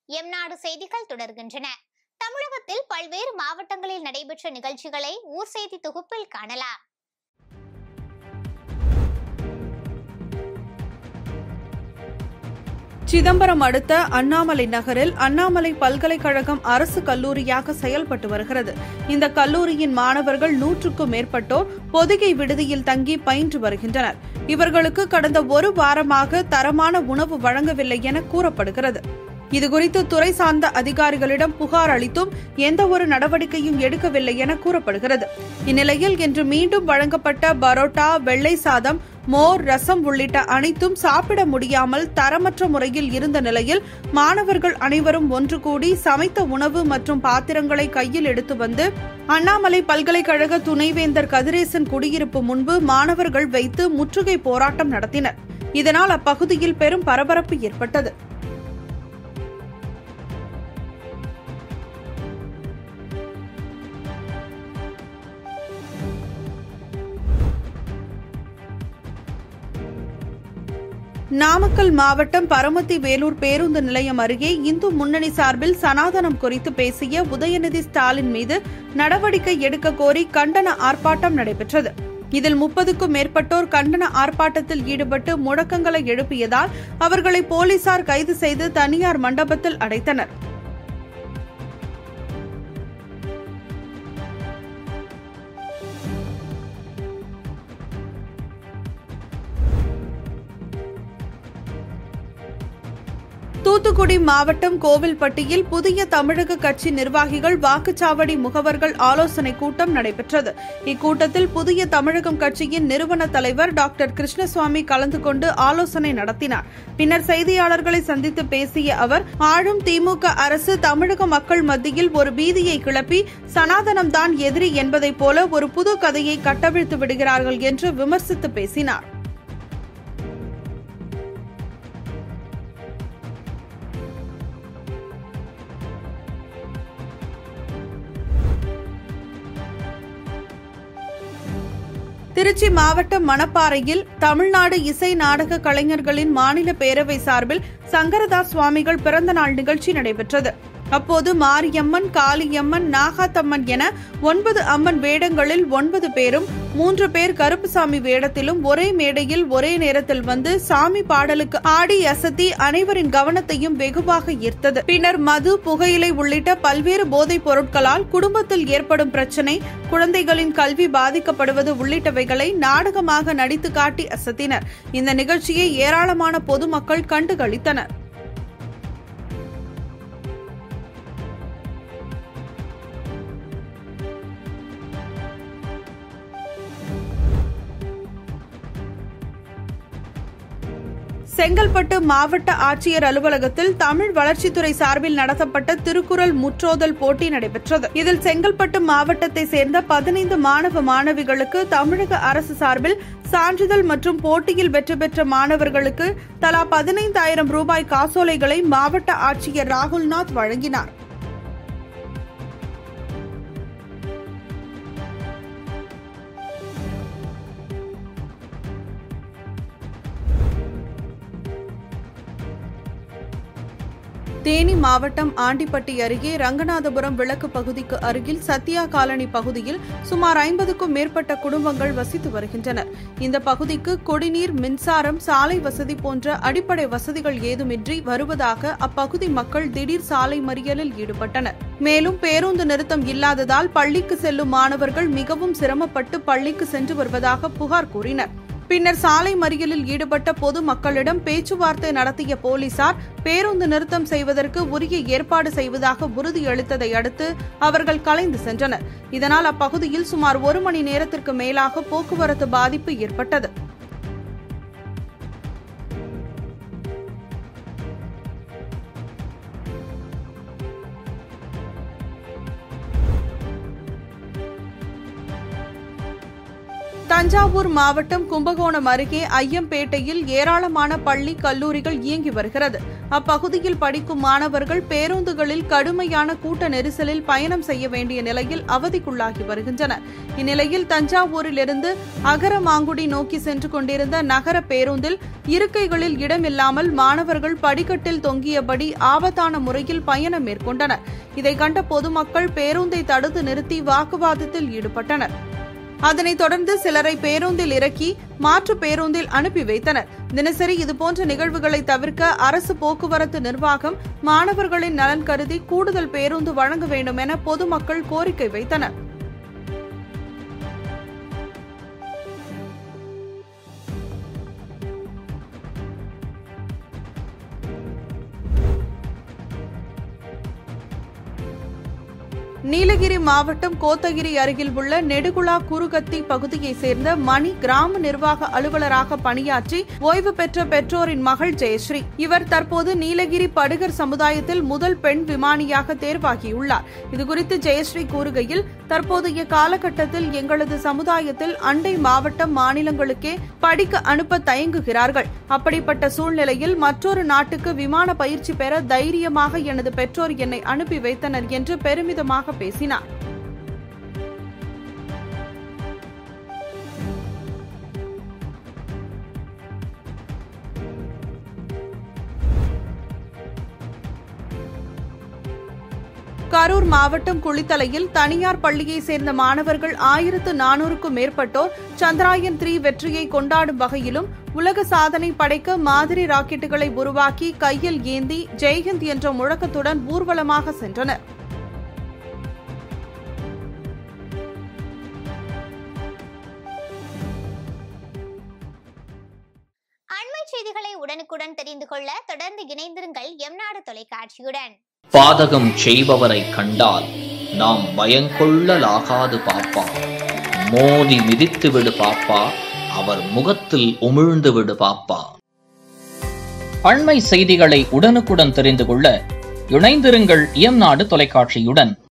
M நாடு செய்திகள் தொடர்கின்றன தமிழகத்தில் பல்வேறு மாவட்டங்களில் நடைபெற்ற நிகழ்ச்சிகளை ஊர் செய்தி தொகுப்பில் காணலாம் சிதம்பரம் அடுத்த அண்ணாமலை நகரில் அண்ணாமலை பல்கலைக்கழகம் அரசு கல்லூரியாக செயல்பட்டு வருகிறது இந்த கல்லூரியின் மாணவர்கள் நூற்றுக்கும் மேற்பட்டோர் பொதிகை விடுதியில் தங்கி பயின்று வருகின்றனர் இவர்களுக்கு கடந்த ஒரு வாரமாக தரமான உணவு வழங்கவில்லை என கூறப்படுகிறது இதுகுறித்து துறை சார்ந்த அதிகாரிகளிடம் புகார் அளித்தும் எந்த ஒரு நடவடிக்கையும் எடுக்கவில்லை என கூறப்படுகிறது இந்நிலையில் இன்று மீண்டும் வழங்கப்பட்ட பரோட்டா வெள்ளை சாதம் மோர் ரசம் உள்ளிட்ட அனைத்தும் சாப்பிட முடியாமல் தரமற்ற முறையில் இருந்த நிலையில் மாணவர்கள் அனைவரும் ஒன்று கூடி சமைத்த உணவு மற்றும் பாத்திரங்களை கையில் எடுத்து வந்து அண்ணாமலை பல்கலைக்கழக துணைவேந்தர் கதிரேசன் குடியிருப்பு முன்பு மாணவர்கள் வைத்து முற்றுகை போராட்டம் நடத்தினர் இதனால் அப்பகுதியில் பெரும் பரபரப்பு ஏற்பட்டது நாமக்கல் மாவட்டம் பரமத்தி வேலூர் பேருந்து நிலையம் அருகே இந்து முன்னணி சார்பில் சனாதனம் குறித்து பேசிய உதயநிதி ஸ்டாலின் மீது நடவடிக்கை எடுக்க கோரி கண்டன ஆர்ப்பாட்டம் நடைபெற்றது இதில் முப்பதுக்கும் மேற்பட்டோர் கண்டன ஆர்ப்பாட்டத்தில் ஈடுபட்டு முழக்கங்களை எழுப்பியதால் அவர்களை போலீசார் கைது செய்து தனியார் மண்டபத்தில் அடைத்தனர் தூத்துக்குடி மாவட்டம் கோவில்பட்டியில் புதிய தமிழக கட்சி நிர்வாகிகள் வாக்குச்சாவடி முகவர்கள் ஆலோசனை கூட்டம் நடைபெற்றது இக்கூட்டத்தில் புதிய தமிழகம் கட்சியின் நிறுவன தலைவர் டாக்டர் கிருஷ்ணசுவாமி கலந்து கொண்டு ஆலோசனை நடத்தினார் பின்னர் செய்தியாளர்களை சந்தித்து பேசிய அவர் ஆளும் திமுக அரசு தமிழக மக்கள் மத்தியில் ஒரு பீதியை கிளப்பி சனாதனம்தான் எதிரி என்பதைப் போல ஒரு புது கதையை கட்டவிழ்த்து விடுகிறார்கள் என்று விமர்சித்து பேசினார் திருச்சி மாவட்டம் மணப்பாறையில் தமிழ்நாடு இசை நாடக கலைஞர்களின் மாநில பேரவை சார்பில் சங்கரதாஸ் சுவாமிகள் பிறந்த நாள் நிகழ்ச்சி நடைபெற்றது அப்போது மாரியம்மன் காளியம்மன் நாகாத்தம்மன் என ஒன்பது அம்மன் வேடங்களில் ஒன்பது பேரும் மூன்று பேர் கருப்புசாமி வேடத்திலும் ஒரே மேடையில் ஒரே நேரத்தில் வந்து சாமி பாடலுக்கு ஆடி அசத்தி அனைவரின் கவனத்தையும் வெகுவாக ஈர்த்தது பின்னர் மது புகையிலை உள்ளிட்ட பல்வேறு போதைப் பொருட்களால் குடும்பத்தில் ஏற்படும் பிரச்சினை குழந்தைகளின் கல்வி பாதிக்கப்படுவது உள்ளிட்டவைகளை நாடகமாக நடித்து காட்டி அசத்தினர் இந்த நிகழ்ச்சியை ஏராளமான பொதுமக்கள் கண்டுகளித்தனர் செங்கல்பட்டு மாவட்ட ஆட்சியர் அலுவலகத்தில் தமிழ் வளர்ச்சித்துறை சார்பில் நடத்தப்பட்ட திருக்குறள் முற்றோதல் போட்டி நடைபெற்றது இதில் செங்கல்பட்டு மாவட்டத்தை சேர்ந்த பதினைந்து மாணவ மாணவிகளுக்கு தமிழக அரசு சார்பில் சான்றிதழ் மற்றும் போட்டியில் வெற்றி பெற்ற மாணவர்களுக்கு தலா பதினைந்தாயிரம் ரூபாய் காசோலைகளை மாவட்ட ஆட்சியர் ராகுல்நாத் வழங்கினார் தேனி மாவட்டம் ஆண்டிப்பட்டி அருகே ரங்கநாதபுரம் விளக்கு பகுதிக்கு அருகில் சத்யா காலனி பகுதியில் சுமார் ஐம்பதுக்கும் மேற்பட்ட குடும்பங்கள் வசித்து வருகின்றனர் இந்த பகுதிக்கு குடிநீர் மின்சாரம் சாலை வசதி போன்ற அடிப்படை வசதிகள் ஏதுமின்றி வருவதாக அப்பகுதி மக்கள் திடீர் சாலை மறியலில் ஈடுபட்டனர் மேலும் பேருந்து நிறுத்தம் இல்லாததால் பள்ளிக்கு செல்லும் மாணவர்கள் மிகவும் சிரமப்பட்டு பள்ளிக்கு சென்று வருவதாக புகார் கூறினர் பின்னர் சாலை மறியலில் ஈடுபட்ட பொது மக்களிடம் பேச்சுவார்த்தை நடத்திய போலீசார் பேருந்து நிறுத்தம் செய்வதற்கு உரிய ஏற்பாடு செய்வதாக உறுதியளித்ததை அடுத்து அவர்கள் கலைந்து சென்றனர் இதனால் அப்பகுதியில் சுமார் ஒரு மணி நேரத்திற்கு மேலாக போக்குவரத்து பாதிப்பு ஏற்பட்டது தஞ்சாவூர் மாவட்டம் கும்பகோணம் அருகே ஐயம்பேட்டையில் ஏராளமான பள்ளி கல்லூரிகள் இயங்கி வருகிறது அப்பகுதியில் படிக்கும் மாணவர்கள் பேருந்துகளில் கடுமையான கூட்ட நெரிசலில் பயணம் செய்ய வேண்டிய நிலையில் அவதிக்குள்ளாகி வருகின்றனர் இந்நிலையில் தஞ்சாவூரிலிருந்து அகரமாங்குடி நோக்கி சென்று கொண்டிருந்த நகர பேருந்தில் இருக்கைகளில் இடமில்லாமல் மாணவர்கள் படிக்கட்டில் தொங்கியபடி ஆபத்தான முறையில் பயணம் மேற்கொண்டனர் இதை கண்ட பொதுமக்கள் பேருந்தை தடுத்து நிறுத்தி வாக்குவாதத்தில் ஈடுபட்டனர் அதனைத் தொடர்ந்து சிலரை பேருந்தில் இறக்கி மாற்று பேருந்தில் அனுப்பி வைத்தனர் தினசரி இதுபோன்ற நிகழ்வுகளை தவிர்க்க அரசு போக்குவரத்து நிர்வாகம் மாணவர்களின் நலன் கருதி கூடுதல் பேருந்து வழங்க வேண்டும் என பொதுமக்கள் கோரிக்கை வைத்தனர் நீலகிரி மாவட்டம் கோத்தகிரி அருகில் உள்ள நெடுகுளா குருகத்தி பகுதியைச் சேர்ந்த மணி கிராம நிர்வாக அலுவலராக பணியாற்றி ஓய்வு பெற்ற பெற்றோரின் மகள் ஜெயஸ்ரீ இவர் தற்போது நீலகிரி படுகர் சமுதாயத்தில் முதல் பெண் விமானியாக தேர்வாகியுள்ளார் இதுகுறித்து ஜெயஸ்ரீ கூறுகையில் தற்போதைய காலகட்டத்தில் எங்களது சமுதாயத்தில் அண்டை மாவட்டம் மாநிலங்களுக்கே படிக்க அனுப்ப தயங்குகிறார்கள் அப்படிப்பட்ட சூழ்நிலையில் மற்றொரு நாட்டுக்கு விமான பயிற்சி பெற தைரியமாக எனது பெற்றோர் என்னை அனுப்பி வைத்தனர் என்று பெருமிதமாக பேசினார் கரூர் மாவட்டம் குளித்தலையில் தனியார் பள்ளியைச் சேர்ந்த மாணவர்கள் ஆயிரத்து நானூறுக்கும் மேற்பட்டோர் சந்திராயன் த்ரீ வெற்றியை கொண்டாடும் வகையிலும் உலக சாதனை படைக்க மாதிரி ராக்கெட்டுகளை உருவாக்கி கையில் ஏந்தி ஜெய்ஹிந்த் என்ற முழக்கத்துடன் ஊர்வலமாக சென்றனர் அண்மை செய்திகளை உடனுக்குடன் தெரிந்து கொள்ள தொடர்ந்து இணைந்திருங்கள் எம்நாடு தொலைக்காட்சியுடன் பாதகம் செய்பவரை கண்டால் நாம் பயங்கொள்ளலாகாது பாப்பா மோதி மிதித்து விடு பாப்பா அவர் முகத்தில் உமிழ்ந்து விடு பாப்பா அண்மை செய்திகளை உடனுக்குடன் தெரிந்து கொள்ள இணைந்திருங்கள் எம் நாடு தொலைக்காட்சியுடன்